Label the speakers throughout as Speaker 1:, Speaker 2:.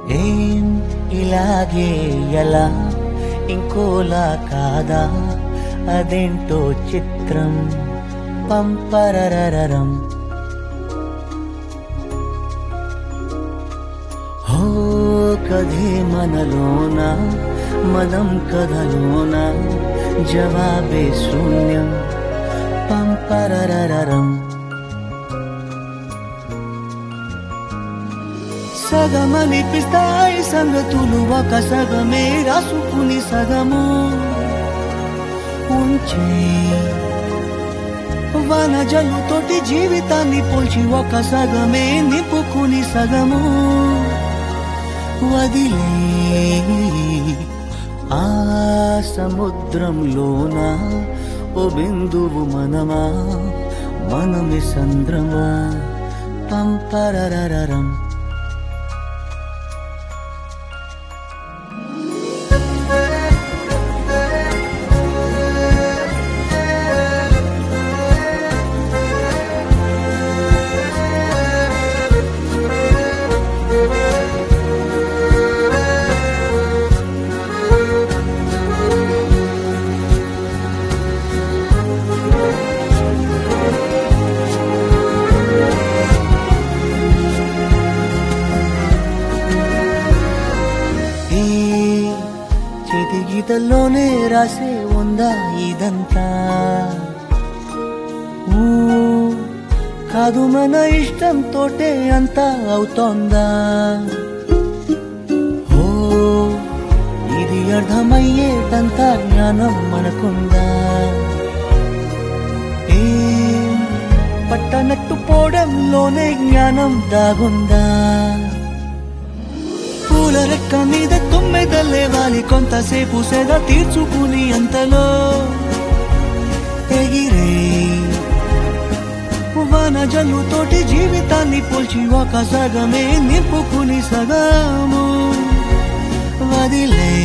Speaker 1: ఏం ఇలాగే ఎలా ఇంకోలా కాదా అదేంటో చిత్రం పంపరరరం హో కథే మనలోన మదం కథలోన జవాబే శూన్యం పంపరరరం సగమనిపిస్తాయి సంగతులు ఒక సగమే రాసుకుని సగము ఉంచే వన జల్లుతోటి జీవితాన్ని పోల్చి ఒక సగమే నింపుకుని సగము వదిలే ఆ సముద్రంలోన ఓ బిందువు మనమా మనమి సంద్రమా పంపరరరం ఈ చేతి గీతల్లోనే రాసే ఉందా ఇదంతా ఊ, కాదు మన ఇష్టంతోటే అంతా అవుతోందా ఓ ఇది అర్థమయ్యేటంత జ్ఞానం మనకుందా ఏం పట్టనట్టు పోవడంలోనే జ్ఞానం దాగుందా పూల రెక్క మీద తొమ్మిదల్లే వాలి కొంతసేపు సెద తీర్చుకుని అంతలో ఎగిరే వన జల్లుతోటి జీవితాన్ని పోల్చి ఒక సగమే నింపుకుని సగము వదిలే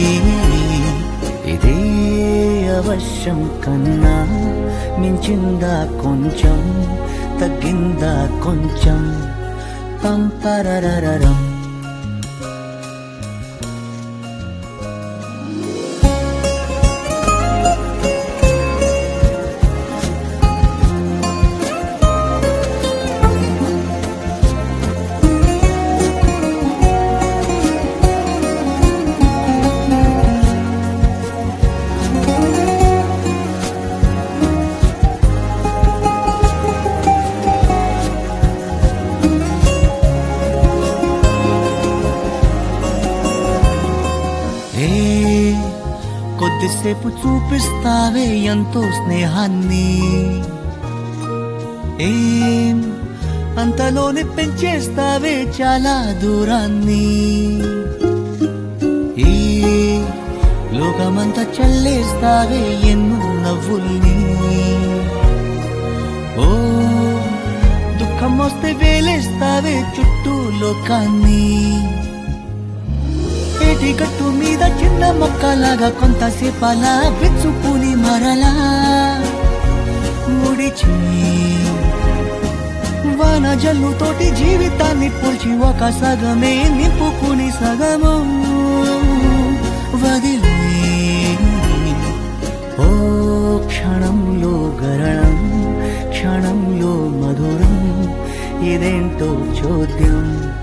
Speaker 1: ఇదే అవశ్యం కన్నా మించిందా కొంచెం తగ్గిందా కొంచెం పంపరరరం ఏ కొద్దిసేపు చూపిస్తావే ఎంతో స్నేహాన్ని ఏం అంతలోనే పెంచేస్తావే చాలా దూరాన్ని ఈ లోకమంతా చల్లేస్తావే ఎన్నో నవ్వుల్ని ఓ దుఃఖం వస్తే వేలేస్తావే చుట్టూ లోకాన్ని ఏటి గట్టు మీద చిన్న మొక్కలాగా కొంతసేపు అలా విచ్చుకుని మరలా ముడిచి వాన జల్లుతోటి జీవితాన్ని పోల్చి ఒక సగమే నింపుకుని సగము వదిలే ఓ క్షణంలో గరణం క్షణంలో మధురం ఇదేంటో చోద్యం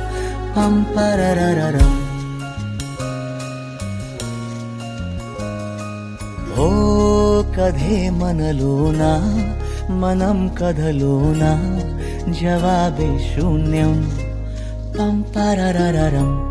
Speaker 1: పంపరరరం ఓ కథే మనలోన మనం కథలోన జవాబే శూన్యం పంపరరరం